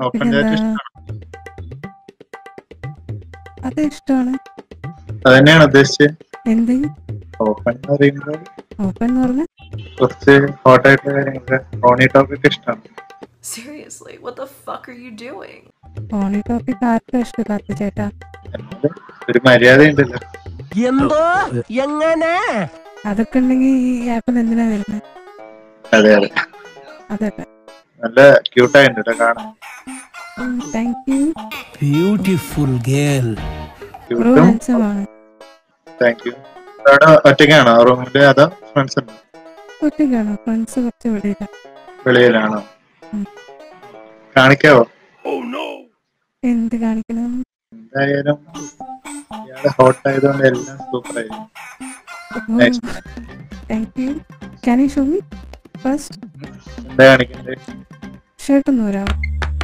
Open chat പിന്നെന്താ? ഇഷ്ടമാണ് അത് ഇഷ്ടമാണ് അത് തന്നെയാണ് ഉദ്ദേശിച്ചത് എന്ത് ഓപ്പൺ എന്ന് പറയുമ്പോൾ ഓപ്പൺ എന്ന് പറഞ്ഞ കുറച്ച് ഹോട്ട് ആയിട്ടുള്ള കാര്യങ്ങളൊക്കെ റോണി ടോപ്പിക് ഇഷ്ടമാണ് Seriously, what the fuck are you doing? ഓണി ടോപ്പിക് ആർക്കും ഇഷ്ടമില്ലാത്ത ചേട്ടാ എന്നാലും ഒരു മര്യാദ ഉണ്ടല്ലോ എന്തോ എങ്ങനെ അതൊക്കെ ഉണ്ടെങ്കിൽ ഈ ആപ്പിൽ എന്തിനാ വരുന്നത് അതെ അതെ അതൊക്കെ നല്ല ക്യൂട്ടായിട്ടുണ്ട് കേട്ടോ കാണാൻ thank you beautiful girl bro ക്യൂട്ടും ഹാൻസം ആണ് താങ്ക് യു അവിടെ ഒറ്റയ്ക്കാണോ റൂമില് അതോ ഫ്രണ്ട്സ് ഉണ്ടോ ഒറ്റയ്ക്കാണോ ഫ്രണ്ട്സ് കുറച്ച് വെളിയില്ല വെളിയിലാണോ ഉം. കാണിക്കാവോ എന്ത് കാണിക്കണം എന്തായാലും ഇയാള് ഹോട്ട് ആയതുകൊണ്ട് എല്ലാം സൂപ്പർ ആയിരുന്നു Nice. Thank you can you show me first എന്താ കാണിക്കണ്ടേ ഷർട്ട് ഒന്ന് വരാമോ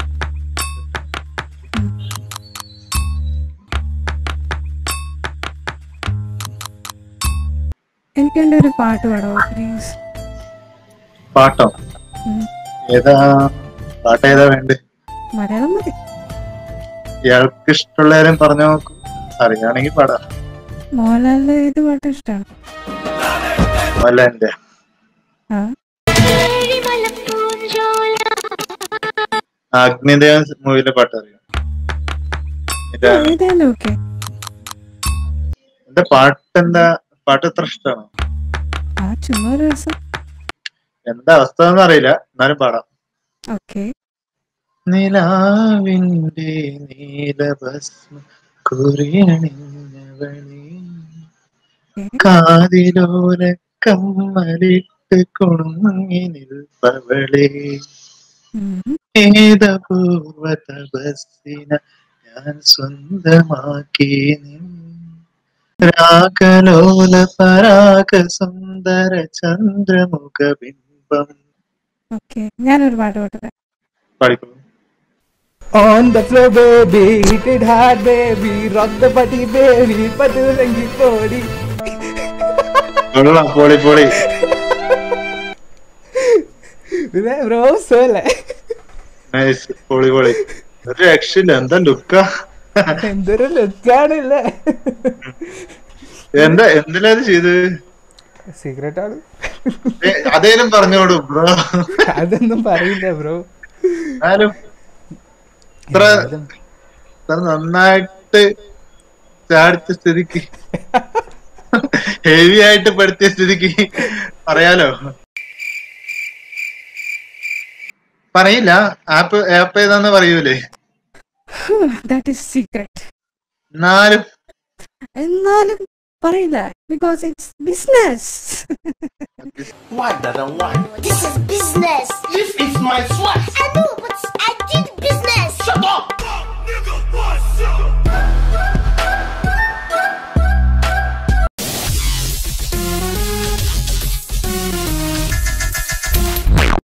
എനിക്ക് എൻ്റെ ഒരു പാട്ട് പാടാമോ പ്ലീസ് പാട്ടോ ഏതാ പാട്ട് ഏതാ വേണ്ട മലയാളം മതി ഇയാൾക്ക് ഇഷ്ടമുള്ളവരും പറഞ്ഞു നോക്കും അറിയാണെങ്കിൽ പാടാം മോഹൻലാലിന്റെ ഏത് പാട്ട് ഇഷ്ടമാണ് അല്ല എന്റെ ആ അഗ്നിദേവൻ മൂവിയിലെ പാട്ട് അറിയാം ഇതാ ഏതായാലും ഓക്കെ എന്റെ പാട്ട് എന്താ പാട്ട് എത്ര ഇഷ്ടമാണോ ആ ചുമ്മാ ഒരു രസം എന്താ അവസ്ഥ എന്ന് അറിയില്ല എന്നാലും പാടാം ഓക്കെ നിലാവിന്റെ നീലഭസ്മ കുറിയണിഞ്ഞവളെ കാതിലോല കമ്മലിട്ട് കുണുങ്ങി നിൽപ്പവളെ ഏതപൂർവ തപസ്സിന ഞാൻ സ്വന്തമാക്കി നിൻ രാഗലോല പരാഗ സുന്ദര ചന്ദ്രമുഖ ബിംബം ഓക്കെ ഞാനൊരു പാട്ട് പാട്ടത് പഠിക്കും On the floor, baby, hit it hard, baby, rock the body, baby, പതുരങ്കി പോടി കൊള്ളാം പൊളി പൊളി പിന്നെ റോസല്ലേ നൈസ് പൊളി പൊളി ഒരു രക്ഷയില്ല എന്താ ലുക്ക എന്തൊരു ലുക്കാണല്ലേ എന്താ എന്തിനാ ഇത് ചെയ്ത് സീക്രട്ട് ആണ് ഏ, അതേലും പറഞ്ഞോളൂ ബ്രോ അതൊന്നും പറയില്ല ബ്രോ എന്നാലും ഇത്ര ഇത്ര നന്നായിട്ട് ചാടിച്ച സ്ഥിതിക്ക് ഹെവി ആയിട്ട് പെടുത്തിയ സ്ഥിതിക്ക് പറയാലോ പറയില്ല ആപ്പ് ആപ്പ് ഏതാന്ന് പറയൂലേ ദാറ്റ് ഈസ് സീക്രട്ട് എന്നാലും എന്നാലും പറയില്ല because it's business This is business. This is my swag.